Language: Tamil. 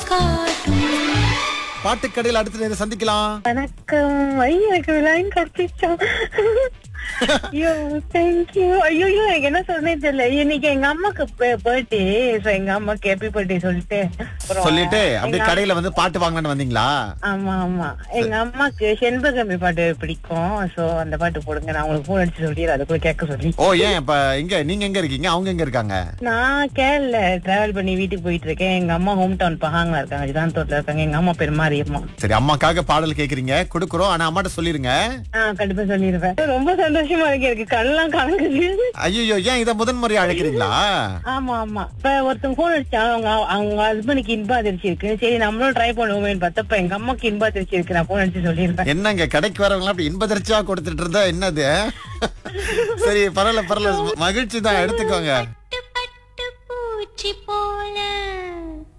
காட்டும் பாட்டுக்கடையில் அடுத்து நேரம் சந்திக்கலாம் வணக்கம் ஐயோ எனக்கு லைன் கிடைச்சிச்சா ஐயோ தேங்க்யூ ஐயோ எனக்கு என்ன சொல்றேன்னு தெரியல இன்னைக்கு எங்க அம்மாக்கு பர்த்டே சோ எங்க அம்மாக்கு ஹாப்பி பர்த்டே சொல்லிட்டு அப்புறம் சொல்லிட்டு அப்படியே எங்க- கடையில வந்து பாட்டு வாங்கலாம்னு வந்தீங்களா ஆமா ஆமா எங்க அம்மாக்கு செண்பகம்பி பாட்டு பிடிக்கும் சோ அந்த பாட்டு போடுங்க நான் உங்களுக்கு போன் அடிச்சு சொல்லிடுறேன் அதுக்குள்ள கேட்க சொல்லி ஓ ஏன் இப்ப எங்க நீங்க எங்க இருக்கீங்க அவங்க எங்க இருக்காங்க நான் கேரள டிராவல் பண்ணி வீட்டுக்கு போயிட்டு இருக்கேன் எங்க அம்மா ஹோம் டவுன் பஹாங்ல இருக்காங்க ஜிதாந்தோட்ல இருக்காங்க எங்க அம்மா பேர் மாரியம்மா சரி அம்மாக்காக பாடல் கேக்குறீங்க கொடுக்குறோம் ஆனா அம்மாட்ட சொல்லிருங்க ஆஹ் கண்டிப்பா சொல்லிடுவேன் ரொம்ப சந்தோஷமா இருக்கு எனக்கு கண்ணெல்லாம் கலங்குது ஐயோ ஏன் இத முதன் முறை அழைக்கிறீங்களா ஆமா ஆமா இப்ப ஒருத்தங்க போன் அடிச்சா அவங்க அவங்க ஹஸ்பண்டுக்கு இன்ப அதிர்ச்சி இருக்கு சரி நம்மளும் ட்ரை பண்ணுவோமேன்னு பார்த்தப்ப எங்க அம்மாக்கு இன்ப அதிர்ச்சி இருக்கு நான் போன் அடிச்சு சொல்லிருப்பேன் என்னங்க கடைக்கு வரவங்க அப்படி இன்பதர்ச்சியா கொடுத்துட்டு இருந்தா என்னது சரி பரவாயில்ல பரவாயில்ல மகிழ்ச்சி தான் எடுத்துக்கோங்க பட்டு பட்டு பூச்சி போல